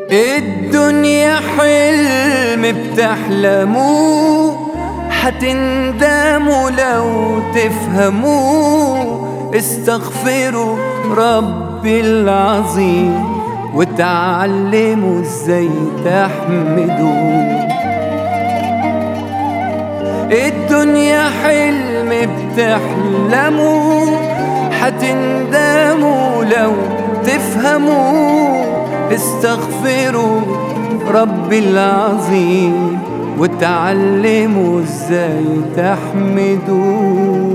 الدنيا حلم بتحلموا حتندموا لو تفهموا استغفروا ربي العظيم وتعلموا ازاي تحمدوا الدنيا حلم بتحلموا حتندموا لو تفهموا استغفروا ربي العظيم وتعلموا ازاي تحمدوا